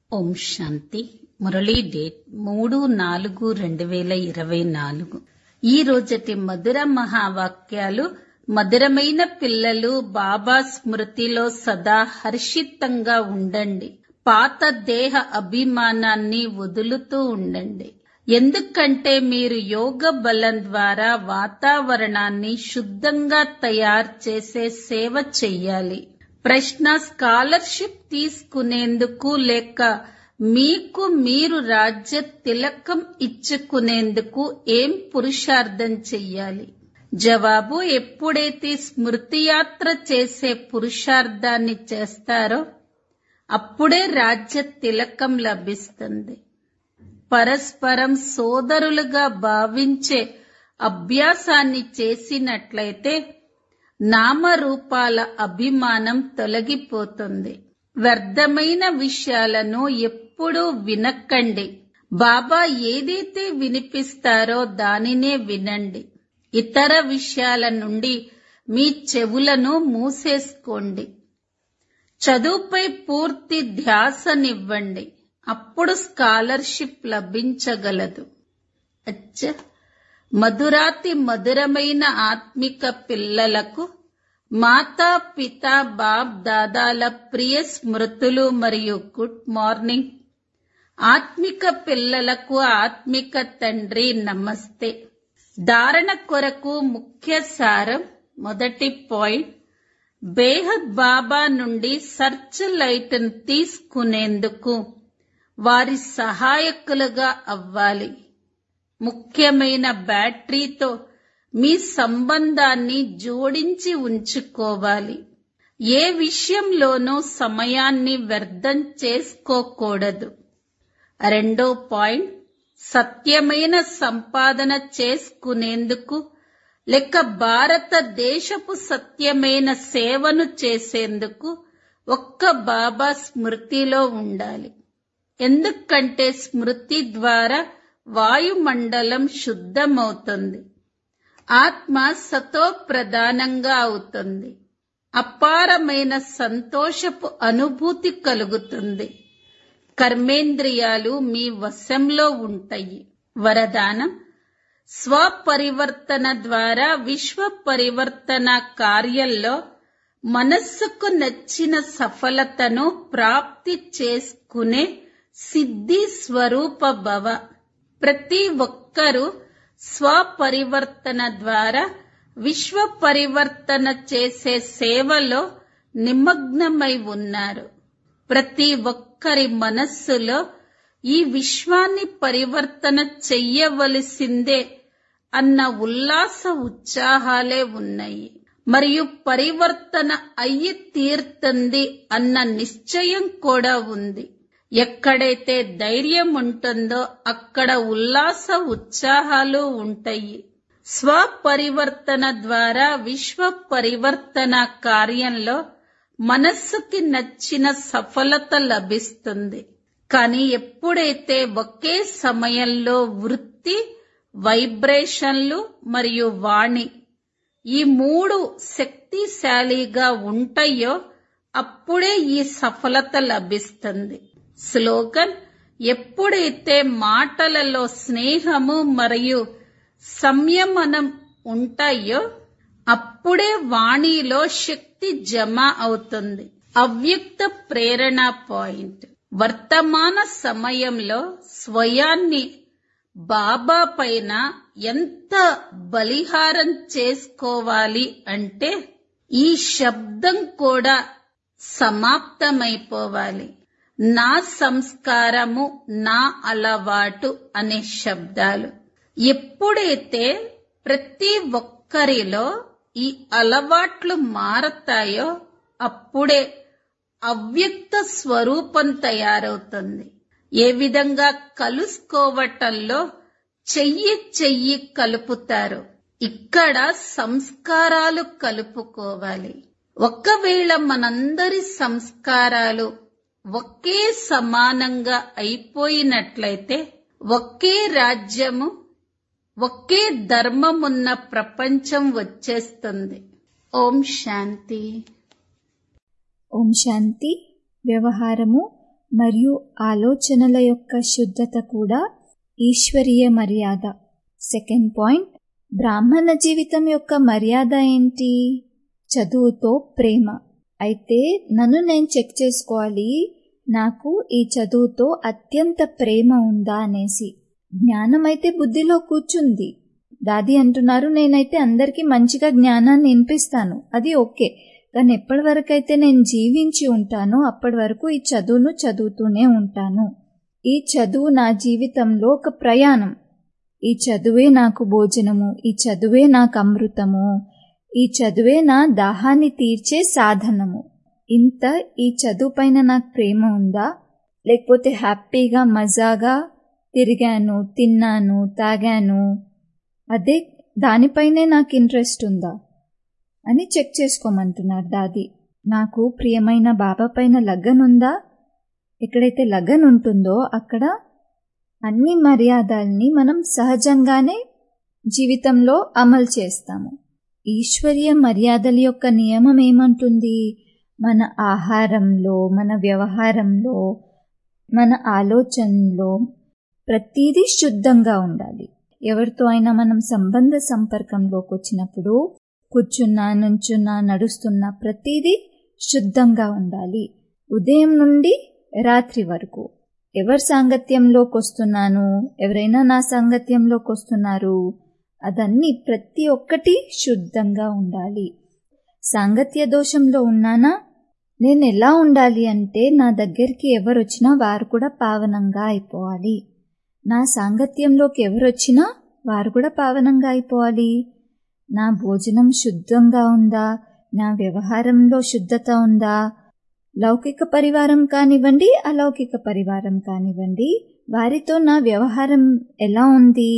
ఓం శాంతి Murali date మూడు నాలుగు రెండు వేల ఇరవై నాలుగు ఈ రోజటి మధుర మహావాక్యాలు మధురమైన పిల్లలు బాబా స్మృతిలో సదా హర్షితంగా ఉండండి పాత దేహ అభిమానాన్ని వదులుతూ ఉండండి ఎందుకంటే మీరు యోగ బలం ద్వారా వాతావరణాన్ని శుద్ధంగా తయారు చేసే సేవ చెయ్యాలి ప్రశ్న స్కాలర్షిప్ తీసుకునేందుకు లేక మీకు మీరు రాజ్య తిలకం ఇచ్చుకునేందుకు ఏం పురుషార్థం చెయ్యాలి జవాబు ఎప్పుడైతే స్మృతి యాత్ర చేసే పురుషార్థాన్ని చేస్తారో అప్పుడే రాజ్య తిలకం లభిస్తుంది పరస్పరం సోదరులుగా భావించే అభ్యాసాన్ని చేసినట్లయితే నామరూపాల అభిమానం తొలగిపోతుంది వ్యర్థమైన విషయాలను ఎప్పుడూ వినకండి బాబా ఏదైతే వినిపిస్తారో దానినే వినండి ఇతర విషయాల నుండి మీ చెవులను మూసేసుకోండి చదువుపై పూర్తి ధ్యాసనివ్వండి అప్పుడు స్కాలర్షిప్ లభించగలదు అచ్చ మధురాతి మధురమైన ఆత్మిక పిల్లలకు మాతా పిత బాబ్ దాదాల ప్రియ స్మృతులు మరియు గుడ్ మార్నింగ్ ఆత్మిక పిల్లలకు ఆత్మిక తండ్రి నమస్తే ధారణ కొరకు ముఖ్య సారం మొదటి పాయింట్ బేహద్ బాబా నుండి సర్చ్ లైట్ తీసుకునేందుకు వారి సహాయకులుగా అవ్వాలి ముఖ్యమైన బ్యాటరీతో మీ సంబంధాన్ని జోడించి ఉంచుకోవాలి ఏ విషయంలోనూ సమయాన్ని వ్యర్థం చేసుకోకూడదు రెండో పాయింట్ సత్యమైన సంపాదన చేసుకునేందుకు లేక భారతదేశపు సత్యమైన సేవను చేసేందుకు ఒక్క బాబా స్మృతిలో ఉండాలి ఎందుకంటే స్మృతి ద్వారా వాయుమండలం శుద్ధమవుతుంది ఆత్మ సతో ప్రధానంగా అవుతుంది అపారమైన సంతోషపు అనుభూతి కలుగుతుంది కర్మేంద్రియాలు మీ వశంలో ఉంటాయి వరదానం స్వపరివర్తన ద్వారా విశ్వ పరివర్తన కార్యంలో మనస్సుకు నచ్చిన సఫలతను ప్రాప్తి చేసుకునే సిద్ధి స్వరూప భవ ప్రతి ఒక్కరూ స్వపరివర్తన ద్వారా విశ్వ పరివర్తన చేసే సేవలో నిమగ్నమై ఉన్నారు ప్రతి ఒక్కరి మనస్సులో ఈ విశ్వాన్ని పరివర్తన చెయ్యవలసిందే అన్న ఉల్లాస ఉత్సాహాలే ఉన్నాయి మరియు పరివర్తన అయ్యి తీరుతుంది అన్న నిశ్చయం కూడా ఉంది ఎక్కడైతే ధైర్యం ఉంటుందో అక్కడ ఉల్లాస ఉత్సాహాలు ఉంటాయి స్వపరివర్తన ద్వారా విశ్వ పరివర్తన కార్యంలో మనస్సుకి నచ్చిన సఫలత లభిస్తుంది కానీ ఎప్పుడైతే ఒకే సమయంలో వృత్తి వైబ్రేషన్లు మరియు వాణి ఈ మూడు శక్తిశాలిగా ఉంటాయో అప్పుడే ఈ సఫలత లభిస్తుంది స్లోగన్ ఎప్పుడైతే మాటలలో స్నేహము మరియు సంయమనం ఉంటాయో అప్పుడే వాణిలో శక్తి జమ అవుతుంది అవ్యక్త ప్రేరణ పాయింట్ వర్తమాన సమయంలో స్వయాన్ని బాబా పైన ఎంత బలిహారం చేసుకోవాలి అంటే ఈ శబ్దం కూడా సమాప్తమైపోవాలి నా సంస్కారము నా అలవాటు అనే శబ్దాలు ఎప్పుడైతే ప్రతి ఒక్కరిలో ఈ అలవాట్లు మారతాయో అప్పుడే అవ్యక్త స్వరూపం తయారవుతుంది ఏ విధంగా కలుసుకోవటంలో చెయ్యి చెయ్యి కలుపుతారు ఇక్కడ సంస్కారాలు కలుపుకోవాలి ఒకవేళ మనందరి సంస్కారాలు ఒకే సమానంగా అయిపోయినట్లయితే ఒకే రాజ్యము ఒకే ధర్మమున్న ప్రపంచం వచ్చేస్తుంది ఓం శాంతి ఓం శాంతి వ్యవహారము మరియు ఆలోచనల యొక్క శుద్ధత కూడా ఈశ్వరీయ మర్యాద సెకండ్ పాయింట్ బ్రాహ్మణ జీవితం యొక్క మర్యాద ఏంటి చదువుతో ప్రేమ అయితే నన్ను నేను చెక్ చేసుకోవాలి నాకు ఈ చదువుతో అత్యంత ప్రేమ ఉందా అనేసి జ్ఞానం అయితే బుద్ధిలో కూర్చుంది దాది అంటున్నారు నేనైతే అందరికీ మంచిగా జ్ఞానాన్ని వినిపిస్తాను అది ఓకే కానీ ఎప్పటి వరకు అయితే నేను జీవించి ఉంటానో అప్పటి వరకు ఈ చదువును చదువుతూనే ఉంటాను ఈ చదువు నా జీవితంలో ఒక ప్రయాణం ఈ చదువే నాకు భోజనము ఈ చదువే నాకు అమృతము ఈ చదువే నా దాహాన్ని తీర్చే సాధనము ఇంత ఈ చదువు పైన నాకు ప్రేమ ఉందా లేకపోతే హ్యాపీగా మజాగా తిరిగాను తిన్నాను తాగాను అదే దానిపైనే నాకు ఇంట్రెస్ట్ ఉందా అని చెక్ చేసుకోమంటున్నారు దాది నాకు ప్రియమైన బాబా పైన లగ్గన్ ఉందా ఎక్కడైతే లగ్గన్ ఉంటుందో అక్కడ అన్ని మర్యాదల్ని మనం సహజంగానే జీవితంలో అమలు చేస్తాము ఈశ్వరీయ మర్యాదల యొక్క నియమం ఏమంటుంది మన ఆహారంలో మన వ్యవహారంలో మన ఆలోచనలో ప్రతిదీ శుద్ధంగా ఉండాలి ఎవరితో అయినా మనం సంబంధ సంపర్కంలోకి వచ్చినప్పుడు కూర్చున్నా నుంచున్నా నడుస్తున్నా ప్రతిదీ శుద్ధంగా ఉండాలి ఉదయం నుండి రాత్రి వరకు ఎవరి సాంగత్యంలోకి వస్తున్నాను ఎవరైనా నా సాంగత్యంలోకి వస్తున్నారు అదన్నీ ప్రతి ఒక్కటి శుద్ధంగా ఉండాలి సాంగత్య దోషంలో ఉన్నానా నేను ఎలా ఉండాలి అంటే నా దగ్గరికి ఎవరు వచ్చినా వారు కూడా పావనంగా అయిపోవాలి నా సాంగత్యంలోకి ఎవరు వచ్చినా వారు కూడా పావనంగా అయిపోవాలి నా భోజనం శుద్ధంగా ఉందా నా వ్యవహారంలో శుద్ధత ఉందా లౌకిక పరివారం కానివ్వండి అలౌకిక పరివారం కానివ్వండి వారితో నా వ్యవహారం ఎలా ఉంది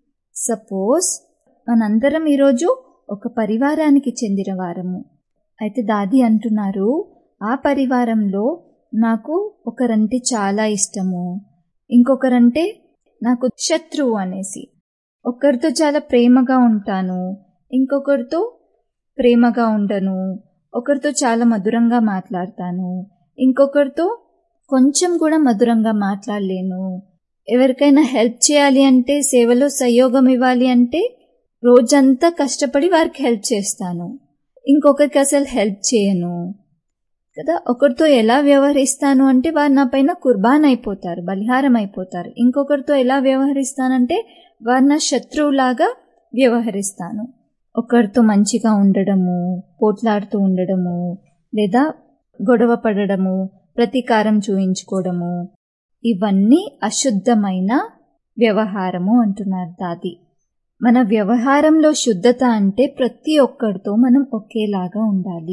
సపోజ్ మనందరం ఈరోజు ఒక పరివారానికి చెందిన వారము అయితే దాది అంటున్నారు ఆ పరివారంలో నాకు ఒకరంటే చాలా ఇష్టము ఇంకొకరంటే నాకు శత్రువు అనేసి ఒకరితో చాలా ప్రేమగా ఉంటాను ఇంకొకరితో ప్రేమగా ఉండను ఒకరితో చాలా మధురంగా మాట్లాడతాను ఇంకొకరితో కొంచెం కూడా మధురంగా మాట్లాడలేను ఎవరికైనా హెల్ప్ చేయాలి అంటే సేవలో సహయోగం ఇవ్వాలి అంటే రోజంతా కష్టపడి వారికి హెల్ప్ చేస్తాను ఇంకొకరికి అసలు హెల్ప్ చేయను కదా ఒకరితో ఎలా వ్యవహరిస్తాను అంటే వారు నా పైన కుర్బాన్ అయిపోతారు బలిహారం అయిపోతారు ఇంకొకరితో ఎలా వ్యవహరిస్తానంటే వారు నా శత్రువులాగా వ్యవహరిస్తాను ఒకరితో మంచిగా ఉండడము పోట్లాడుతూ ఉండడము లేదా గొడవ పడడము ప్రతీకారం చూయించుకోవడము ఇవన్నీ అశుద్ధమైన వ్యవహారము అంటున్నారు దాది మన వ్యవహారంలో శుద్ధత అంటే ప్రతి ఒక్కరితో మనం ఒకేలాగా ఉండాలి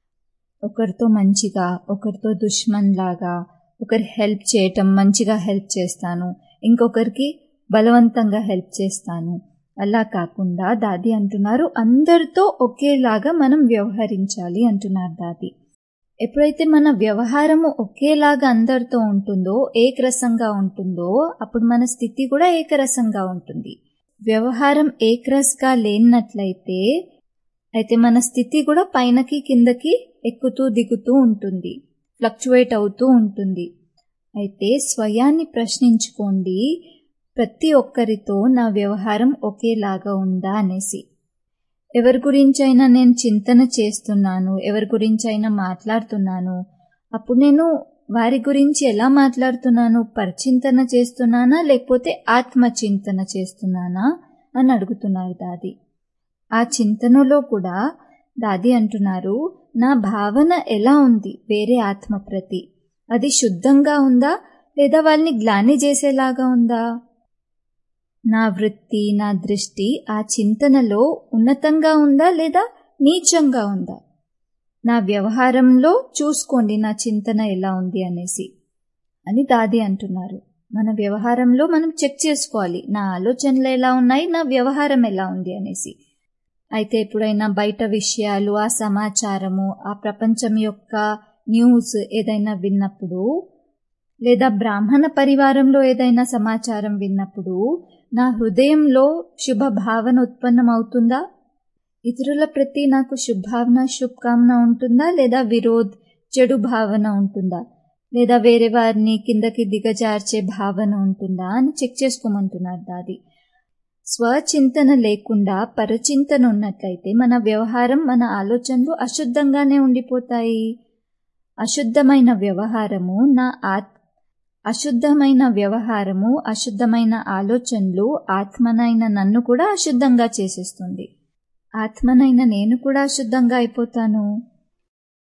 ఒకరితో మంచిగా ఒకరితో దుష్మన్ లాగా ఒకరి హెల్ప్ చేయటం మంచిగా హెల్ప్ చేస్తాను ఇంకొకరికి బలవంతంగా హెల్ప్ చేస్తాను అలా కాకుండా దాది అంటున్నారు అందరితో ఒకేలాగా మనం వ్యవహరించాలి అంటున్నారు దాది ఎప్పుడైతే మన వ్యవహారము ఒకేలాగా అందరితో ఉంటుందో ఏకరసంగా ఉంటుందో అప్పుడు మన స్థితి కూడా ఏకరసంగా ఉంటుంది వ్యవహారం ఏకరస్గా లేనట్లయితే అయితే మన స్థితి కూడా పైనకి కిందకి ఎక్కుతూ దిగుతూ ఉంటుంది ఫ్లక్చువేట్ అవుతూ ఉంటుంది అయితే స్వయాన్ని ప్రశ్నించుకోండి ప్రతి ఒక్కరితో నా వ్యవహారం ఒకేలాగా ఉందా అనేసి ఎవరి గురించైనా నేను చింతన చేస్తున్నాను ఎవరి గురించైనా మాట్లాడుతున్నాను అప్పుడు నేను వారి గురించి ఎలా మాట్లాడుతున్నాను పరిచింతన చేస్తున్నానా లేకపోతే ఆత్మచింతన చేస్తున్నానా అని అడుగుతున్నారు దాది ఆ చింతనలో కూడా దాది అంటున్నారు నా భావన ఎలా ఉంది వేరే ఆత్మ ప్రతి అది శుద్ధంగా ఉందా లేదా వాళ్ళని గ్లాని చేసేలాగా ఉందా నా వృత్తి నా దృష్టి ఆ చింతనలో ఉన్నతంగా ఉందా లేదా నీచంగా ఉందా నా వ్యవహారంలో చూసుకోండి నా చింతన ఎలా ఉంది అనేసి అని దాది అంటున్నారు మన వ్యవహారంలో మనం చెక్ చేసుకోవాలి నా ఆలోచనలు ఎలా ఉన్నాయి నా వ్యవహారం ఎలా ఉంది అనేసి అయితే ఎప్పుడైనా బయట విషయాలు ఆ సమాచారము ఆ ప్రపంచం యొక్క న్యూస్ ఏదైనా విన్నప్పుడు లేదా బ్రాహ్మణ పరివారంలో ఏదైనా సమాచారం విన్నప్పుడు నా హృదయంలో శుభ భావన ఉత్పన్నమవుతుందా ఇతరుల ప్రతి నాకు శుభావన శుభకామన ఉంటుందా లేదా విరోధ్ చెడు భావన ఉంటుందా లేదా వేరే వారిని కిందకి దిగజార్చే భావన ఉంటుందా అని చెక్ చేసుకోమంటున్నారు దాది స్వచింతన లేకుండా పరచింతన ఉన్నట్లయితే మన వ్యవహారం మన ఆలోచనలు అశుద్ధంగానే ఉండిపోతాయి అశుద్ధమైన వ్యవహారము నా ఆత్ అశుద్ధమైన వ్యవహారము అశుద్ధమైన ఆలోచనలు ఆత్మనైన నన్ను కూడా అశుద్ధంగా చేసేస్తుంది ఆత్మనైన నేను కూడా అశుద్ధంగా అయిపోతాను